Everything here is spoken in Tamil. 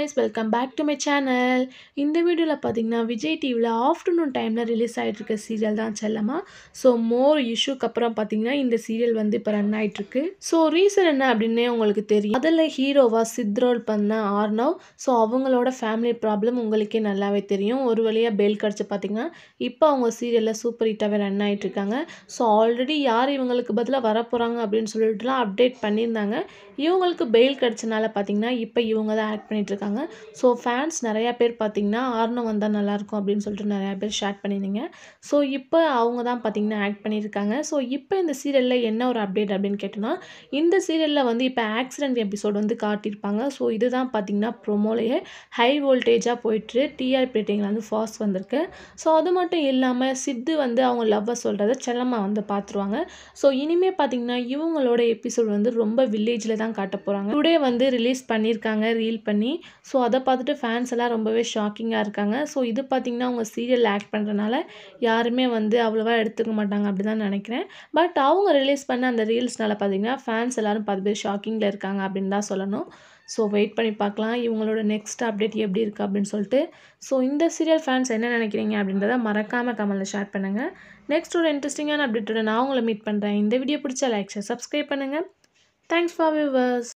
guys welcome back to my channel இந்த வீடியோவில் பார்த்தீங்கன்னா விஜய் டிவியில் ஆஃப்டர்நூன் டைமில் ரிலீஸ் ஆகிட்டு இருக்க சீரியல் தான் செல்லமா ஸோ மோர் இஷ்யூக்கு அப்புறம் பார்த்தீங்கன்னா இந்த சீரியல் வந்து இப்போ ரன் ஆகிட்டுருக்கு ஸோ ரீசன் என்ன அப்படின்னே உங்களுக்கு தெரியும் அதில் ஹீரோவா சித்ரோல் பண்ண ஆர்னவ் ஸோ அவங்களோட ஃபேமிலி ப்ராப்ளம் உங்களுக்கே நல்லாவே தெரியும் ஒரு வழியாக பெயில் கிடச்சி பார்த்தீங்கன்னா இப்போ அவங்க சீரியலில் சூப்பர் ஹிட்டாகவே ரன் ஆகிட்டு இருக்காங்க ஸோ ஆல்ரெடி யார் இவங்களுக்கு பதிலாக வரப்போகிறாங்க அப்படின்னு சொல்லிட்டுலாம் அப்டேட் பண்ணியிருந்தாங்க இவங்களுக்கு பெயில் கிடச்சனால பார்த்தீங்கன்னா இப்போ இவங்க தான் ஆக்ட் பண்ணிட்டு இருக்காங்க ஸோ ஃபேன்ஸ் நிறையா பேர் பார்த்தீங்கன்னா ஆர்னவ் வந்தால் நல்லாயிருக்கும் அப்படின்னு சொல்லிட்டு நிறையா பேர் ஷேர் பண்ணியிருந்தீங்க ஸோ இப்போ அவங்க தான் பார்த்தீங்கன்னா ஆக்ட் பண்ணியிருக்காங்க ஸோ இப்போ இந்த சீரியலில் என்ன ஒரு அப்டேட் அப்படின்னு கேட்டோன்னா இந்த சீரியலில் வந்து இப்போ ஆக்சிடென்ட் எபிசோட் வந்து காட்டியிருப்பாங்க ஸோ இதுதான் பார்த்தீங்கன்னா ப்ரொமோலையே ஹை வோல்டேஜாக போயிட்டு டிஆர்பி ரேட்டிங்கில் வந்து ஃபாஸ்ட் வந்திருக்கு ஸோ அது மட்டும் இல்லாமல் சித்து வந்து அவங்க லவ்வை சொல்கிறத செல்லம்மா வந்து பார்த்துருவாங்க ஸோ இனிமேல் பார்த்தீங்கன்னா இவங்களோட எபிசோட் வந்து ரொம்ப வில்லேஜில் தான் காட்ட போகிறாங்க டுடே வந்து ரிலீஸ் பண்ணியிருக்காங்க ரீல் பண்ணி ஸோ அதை பார்த்துட்டு ஃபேன்ஸ் எல்லாம் ரொம்பவே ஷாக்கிங்காக இருக்காங்க ஸோ இது பார்த்திங்கன்னா அவங்க சீரியல் ஆக்ட் பண்ணுறனால யாருமே வந்து அவ்வளோவா எடுத்துக்க மாட்டாங்க அப்படி தான் நினைக்கிறேன் பட் அவங்க ரிலீஸ் பண்ண அந்த ரீல்ஸ்னால பார்த்தீங்கன்னா ஃபேன்ஸ் எல்லாரும் பார்த்து பேர் ஷாக்கிங்கில் இருக்காங்க அப்படின்னு தான் சொல்லணும் ஸோ வெயிட் பண்ணி பார்க்கலாம் இவங்களோட நெக்ஸ்ட் அப்டேட் எப்படி இருக்குது அப்படின்னு சொல்லிட்டு ஸோ இந்த சீரியல் ஃபேன்ஸ் என்ன நினைக்கிறீங்க அப்படின்றத மறக்காமல் கமெண்ட்டில் ஷேர் பண்ணுங்கள் நெக்ஸ்ட் ஒரு இன்ட்ரெஸ்டிங்கான அப்டேட்டோட நான் உங்களை மீட் பண்ணுறேன் இந்த வீடியோ பிடிச்சா லைக் ஷேர் சப்ஸ்கிரைப் பண்ணுங்கள் தேங்க்ஸ் ஃபார் வியூவர்ஸ்